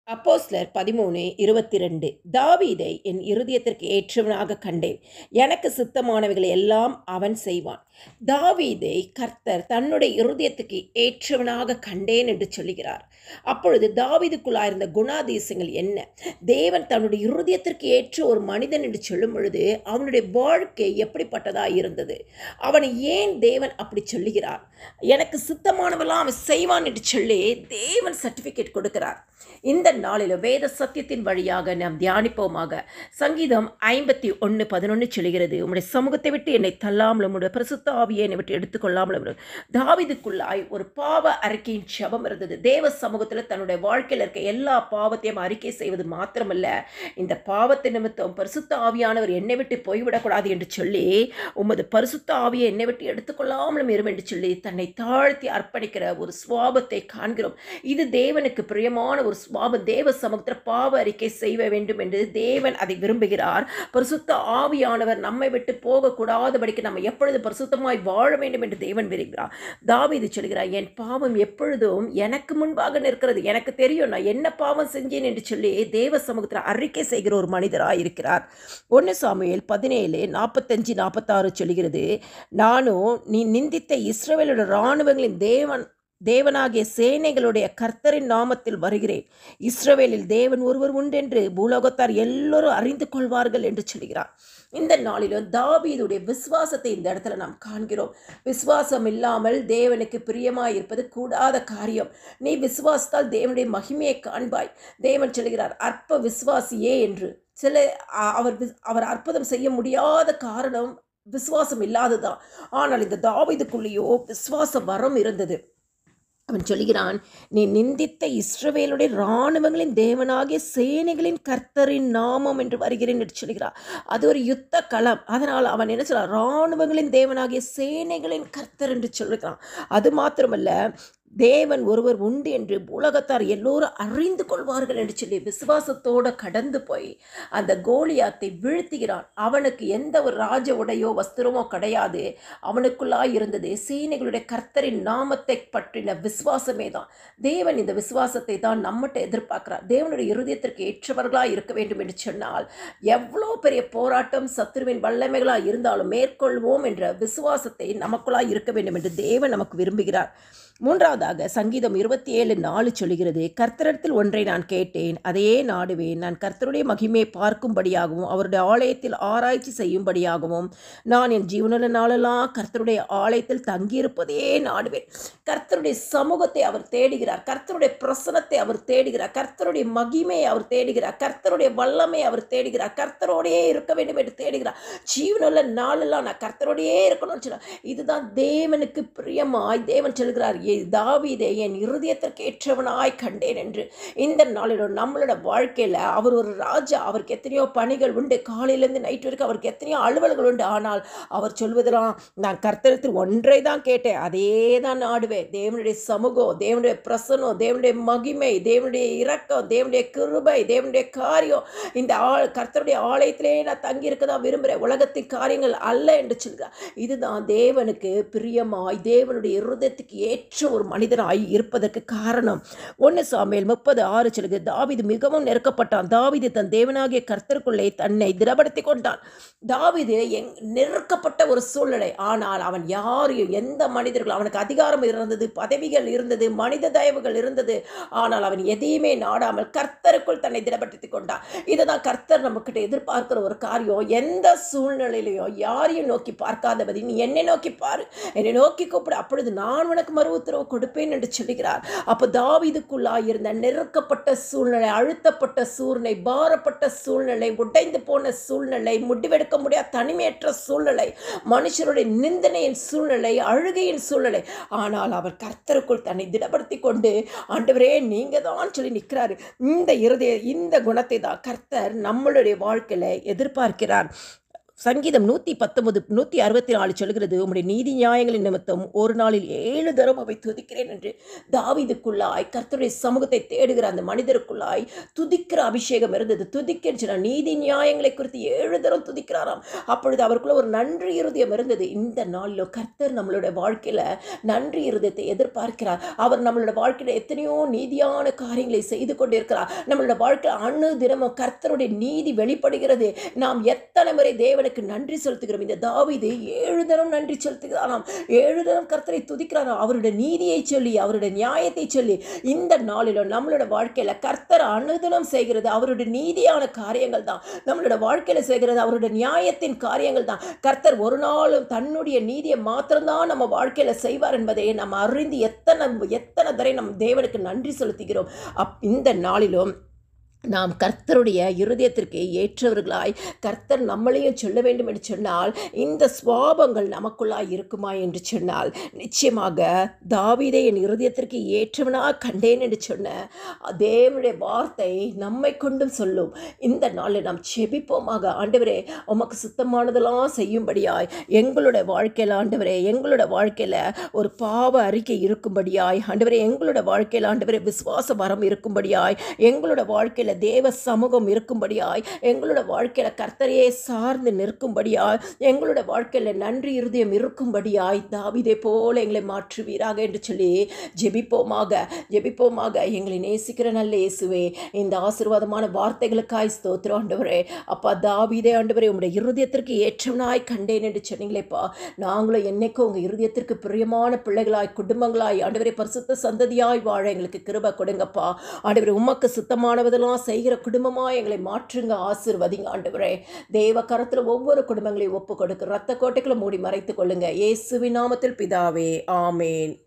அப்போஸ்லர் பதிமூணு இருபத்தி ரெண்டு தாவீதை என் இருதயத்திற்கு ஏற்றவனாக கண்டேன் எனக்கு சித்தமானவைகளை எல்லாம் அவன் செய்வான் தாவீதை கர்த்தர் தன்னுடைய இருதயத்துக்கு ஏற்றவனாக கண்டேன் என்று சொல்லுகிறார் அப்பொழுது தாவீதுக்குள்ளாயிருந்த குணாதேசங்கள் என்ன தேவன் தன்னுடைய இருதயத்திற்கு ஏற்ற ஒரு மனிதன் என்று சொல்லும் பொழுது அவனுடைய வாழ்க்கை எப்படிப்பட்டதாக இருந்தது அவனை ஏன் தேவன் அப்படி சொல்லுகிறார் எனக்கு சித்தமானவெல்லாம் அவன் செய்வான் என்று சொல்லி தேவன் சர்டிஃபிகேட் கொடுக்கிறார் இந்த நாளில் வேத சத்தியத்தின் வழியாக நாம் தியானிப்போமாக சங்கீதம் ஐம்பத்தி ஒன்று பதினொன்று சொல்கிறது உம்முடைய சமூகத்தை விட்டு என்னை தள்ளாமலும் உம்முடைய பிரசுத்த ஆவியை என்னை விட்டு எடுத்துக்கொள்ளாமலும் தாவிதுக்குள்ளாய் ஒரு பாவ அறிக்கையின் ஜபம் இருந்தது தேவ சமூகத்தில் தன்னுடைய வாழ்க்கையில் இருக்க எல்லா பாவத்தையும் அறிக்கை செய்வது மாத்திரமல்ல இந்த பாவத்தை நிமித்தம் பரிசுத்த ஆவியானவர் என்னை விட்டு போய்விடக்கூடாது என்று சொல்லி உமது பரிசுத்த ஆவியை என்னை விட்டு எடுத்துக்கொள்ளாமலும் இரும் என்று சொல்லி தன்னை தாழ்த்தி அர்ப்பணிக்கிற ஒரு சுவாபத்தை காண்கிறோம் இது தேவனுக்கு பிரியமான ஒரு சுவாபம் தேவ சமூகத்தில் பாவ அறிக்கை செய்ய வேண்டும் என்று தேவன் அதை விரும்புகிறார் பரிசுத்த ஆவியானவர் நம்மை விட்டு போகக்கூடாதபடிக்கு நம்ம எப்பொழுது பரிசுத்தமாய் வாழ வேண்டும் என்று தேவன் விரும்புகிறார் தாவீது சொல்கிறார் என் பாவம் எப்பொழுதும் எனக்கு முன்பாக நிற்கிறது எனக்கு தெரியும் நான் என்ன பாவம் செஞ்சேன் என்று சொல்லி தேவ சமூகத்தில் அறிக்கை செய்கிற ஒரு மனிதராக இருக்கிறார் ஒன்று சாமுவேல் பதினேழு நாற்பத்தஞ்சு நாற்பத்தாறு சொல்கிறது நானும் நீ நிந்தித்த இஸ்ரவேலோட இராணுவங்களின் தேவன் தேவனாகிய சேனைகளுடைய கர்த்தரின் நாமத்தில் வருகிறேன் இஸ்ரவேலில் தேவன் ஒருவர் உண்டென்று பூலோகத்தார் எல்லோரும் அறிந்து கொள்வார்கள் என்று சொல்கிறார் இந்த நாளிலும் தாவீதுடைய விசுவாசத்தை இந்த இடத்துல நாம் காண்கிறோம் விசுவாசம் இல்லாமல் தேவனுக்கு பிரியமாய் இருப்பது கூடாத காரியம் நீ விசுவாசத்தால் தேவனுடைய மகிமையை காண்பாய் தேவன் சொல்கிறார் அற்ப விசுவாசியே என்று சில அவர் அவர் அற்புதம் செய்ய முடியாத காரணம் விசுவாசம் இல்லாததான் ஆனால் இந்த தாவீதுக்குள்ளேயோ விசுவாச வரம் இருந்தது அவன் சொல்கிறான் நீ நிந்தித்த இஸ்ரவேலுடைய இராணுவங்களின் தேவனாகிய சேனைகளின் கர்த்தரின் நாமம் என்று வருகிறேன் என்று சொல்கிறார் அது ஒரு யுத்த களம் அதனால் அவன் என்ன சொல்கிறான் இராணுவங்களின் தேவனாகிய சேனைகளின் கர்த்தர் என்று சொல்கிறான் அது மாத்திரமல்ல தேவன் ஒருவர் உண்டு என்று உலகத்தார் எல்லோரும் அறிந்து கொள்வார்கள் என்று சொல்லி விசுவாசத்தோடு கடந்து போய் அந்த கோலியாத்தை வீழ்த்துகிறான் அவனுக்கு எந்த ஒரு ராஜ உடையோ வஸ்திரமோ கிடையாது அவனுக்குள்ளாய் இருந்தது சேனைகளுடைய கர்த்தரின் நாமத்தை பற்றின விசுவாசமே தான் தேவன் இந்த விசுவாசத்தை தான் நம்மகிட்ட எதிர்பார்க்கிறார் தேவனுடைய இருதயத்திற்கு ஏற்றவர்களாக இருக்க வேண்டும் என்று சொன்னால் எவ்வளோ பெரிய போராட்டம் சத்துருவின் வல்லமைகளாக இருந்தாலும் மேற்கொள்வோம் என்ற விசுவாசத்தை நமக்குள்ளாய் இருக்க வேண்டும் என்று தேவன் நமக்கு விரும்புகிறார் மூன்றாவதாக சங்கீதம் இருபத்தி ஏழு நாலு சொல்கிறது கர்த்தரத்தில் ஒன்றை நான் கேட்டேன் அதையே நாடுவேன் நான் கர்த்தருடைய மகிமையை பார்க்கும்படியாகவும் அவருடைய ஆலயத்தில் ஆராய்ச்சி செய்யும்படியாகவும் நான் என் ஜீவனுள்ள நாளெல்லாம் கர்த்தருடைய ஆலயத்தில் தங்கியிருப்பதே நாடுவேன் கர்த்தருடைய சமூகத்தை அவர் தேடுகிறார் கர்த்தருடைய பிரசனத்தை அவர் தேடுகிறார் கர்த்தருடைய மகிமையை அவர் தேடுகிறார் கர்த்தருடைய வல்லமை அவர் தேடுகிறார் கர்த்தரோடையே இருக்க வேண்டும் என்று தேடுகிறார் ஜீவனுள்ள நாளெல்லாம் நான் கர்த்தரோடையே இருக்கணும்னு சொல்ல இதுதான் தேவனுக்கு பிரியமாய் தேவன் சொல்கிறார் தாவீதை என் இருதயத்திற்கு ஏற்றவனாய் கண்டேன் என்று இந்த நாளிலும் நம்மளோட வாழ்க்கையில் அவர் ஒரு ராஜா அவருக்கு எத்தனையோ பணிகள் உண்டு காலையிலேருந்து நைட் வரைக்கும் அவருக்கு எத்தனையோ அலுவல்கள் உண்டு ஆனால் அவர் சொல்வதெல்லாம் நான் கர்த்தரத்தில் ஒன்றை தான் கேட்டேன் அதே தான் நாடுவேன் தேவனுடைய சமூகம் தேவனுடைய பிரசனம் தேவனுடைய மகிமை தேவனுடைய இரக்கம் தேவனுடைய கிருபை தேவனுடைய காரியம் இந்த ஆள் கர்த்தருடைய ஆலயத்திலே நான் தங்கி இருக்க தான் விரும்புகிறேன் உலகத்தின் காரியங்கள் அல்ல என்று சொல்கிறார் இதுதான் தேவனுக்கு பிரியமாய் தேவனுடைய இருதயத்துக்கு ஏற்ற ஒரு மனிதனாய் இருப்பதற்கு காரணம் ஒன்று சாமியல் முப்பது ஆறு சொல்லுது தாவிது மிகவும் நெருக்கப்பட்டான் தாவிது தன் தேவனாகிய கர்த்தருக்குள்ளே தன்னை திடப்படுத்தி கொண்டான் தாவிது எங் நெருக்கப்பட்ட ஒரு சூழ்நிலை ஆனால் அவன் யாரையும் எந்த மனிதர்கள் அவனுக்கு அதிகாரம் இருந்தது பதவிகள் இருந்தது மனித தயவுகள் இருந்தது ஆனால் அவன் எதையுமே நாடாமல் கர்த்தருக்குள் தன்னை திடப்படுத்தி கொண்டான் இதுதான் கர்த்தர் நம்மக்கிட்ட எதிர்பார்க்கிற ஒரு காரியம் எந்த சூழ்நிலையிலையும் யாரையும் நோக்கி பார்க்காதபடி நீ என்னை நோக்கி பாரு என்னை நோக்கி கூப்பிடு அப்பொழுது நான் உனக்கு மறு உத்தரவு கொடுப்பேன் என்று சொல்லுகிறார் அப்போ தாவிதுக்குள்ளாய் இருந்த நெருக்கப்பட்ட சூழ்நிலை அழுத்தப்பட்ட சூழ்நிலை பாரப்பட்ட சூழ்நிலை உடைந்து போன சூழ்நிலை முடிவெடுக்க முடியாத தனிமையற்ற சூழ்நிலை மனுஷருடைய நிந்தனையின் சூழ்நிலை அழுகையின் சூழ்நிலை ஆனால் அவர் கர்த்தருக்குள் தன்னை திடப்படுத்தி கொண்டு ஆண்டவரே நீங்க தான் சொல்லி நிற்கிறாரு இந்த இருதய இந்த குணத்தை தான் கர்த்தர் நம்மளுடைய வாழ்க்கையில் எதிர்பார்க்கிறார் சங்கீதம் நூற்றி பத்தொன்பது நூற்றி அறுபத்தி நாலு சொல்கிறது உம்முடைய நீதி நியாயங்களின் நிமித்தம் ஒரு நாளில் ஏழு தரம் அவை துதிக்கிறேன் என்று தாவீதுக்குள்ளாய் கர்த்தருடைய சமூகத்தை தேடுகிற அந்த மனிதருக்குள்ளாய் துதிக்கிற அபிஷேகம் இருந்தது துதிக்கன்னு சொன்னா நீதி நியாயங்களை குறித்து ஏழு தரம் துதிக்கிறாராம் அப்பொழுது அவருக்குள்ள ஒரு நன்றி இருதயம் இருந்தது இந்த நாளில் கர்த்தர் நம்மளோட வாழ்க்கையில நன்றி இருதயத்தை எதிர்பார்க்கிறார் அவர் நம்மளோட வாழ்க்கையில எத்தனையோ நீதியான காரியங்களை செய்து கொண்டிருக்கிறார் நம்மளோட வாழ்க்கையில் அணு தினமும் கர்த்தருடைய நீதி வெளிப்படுகிறது நாம் எத்தனை முறை தேவனுக்கு நன்றி செலுத்துகிறோம் இந்த தாவீது ஏழு தரம் நன்றி செலுத்துகிறாராம் ஏழு தரம் கர்த்தரை துதிக்கிறாராம் அவருடைய நீதியை சொல்லி அவருடைய நியாயத்தை சொல்லி இந்த நாளிலும் நம்மளோட வாழ்க்கையில கர்த்தர் அனுதினம் செய்கிறது அவருடைய நீதியான காரியங்கள் தான் நம்மளோட வாழ்க்கையில செய்கிறது அவருடைய நியாயத்தின் காரியங்கள் தான் கர்த்தர் ஒரு நாளும் தன்னுடைய நீதியை மாத்திரம்தான் நம்ம வாழ்க்கையில செய்வார் என்பதை நம்ம அறிந்து எத்தனை எத்தனை தடவை நம் தேவனுக்கு நன்றி செலுத்துகிறோம் அப் இந்த நாளிலும் நாம் கர்த்தருடைய இருதயத்திற்கு ஏற்றவர்களாய் கர்த்தர் நம்மளையும் சொல்ல வேண்டும் என்று சொன்னால் இந்த சுவாபங்கள் நமக்குள்ளாய் இருக்குமா என்று சொன்னால் நிச்சயமாக தாவீதை என் இருதயத்திற்கு ஏற்றவனாக கண்டேன் என்று சொன்ன தேவனுடைய வார்த்தை நம்மை கொண்டும் சொல்லும் இந்த நாளில் நாம் செபிப்போமாக ஆண்டவரே உமக்கு சுத்தமானதெல்லாம் செய்யும்படியாய் எங்களோட வாழ்க்கையில் ஆண்டவரே எங்களோட வாழ்க்கையில் ஒரு பாவ அறிக்கை இருக்கும்படியாய் ஆண்டவரே எங்களோட வாழ்க்கையில் ஆண்டவரே விசுவாச வரம் இருக்கும்படியாய் எங்களோட வாழ்க்கையில் தேவ சமூகம் இருக்கும்படியாய் எங்களோட வாழ்க்கையில் கர்த்தரையே சார்ந்து நிற்கும்படியாய் எங்களோட வாழ்க்கையில் நன்றி இருதயம் இருக்கும்படியாய் தாவிதே போல எங்களை மாற்றுவீராக என்று சொல்லி ஜெபிப்போமாக ஜெபிப்போமாக எங்களை நேசிக்கிற நல்ல இயேசுவே இந்த ஆசீர்வாதமான வார்த்தைகளுக்காய் ஸ்தோத்திரம் ஆண்டவரே அப்பா தாவிதே ஆண்டவரே உங்களுடைய இருதயத்திற்கு ஏற்றவனாய் கண்டேன் என்று சொன்னீங்களேப்பா நாங்களும் என்னைக்கும் உங்கள் இருதயத்திற்கு பிரியமான பிள்ளைகளாய் குடும்பங்களாய் ஆண்டவரே பரிசுத்த சந்ததியாய் வாழ எங்களுக்கு கிருபை கொடுங்கப்பா ஆண்டவரே உமக்கு சுத்தமானதெல்லாம் செய்கிற குடும்பமாக எங்களை மாற்றுங்க ஆசீர்வதிங்க ஆண்டவரே தேவ கரத்தில் ஒவ்வொரு குடும்பங்களையும் ஒப்பு கொடுக்க ரத்த கோட்டைகளை மூடி மறைத்து கொள்ளுங்க இயேசுவின் நாமத்தில் பிதாவே ஆமேன்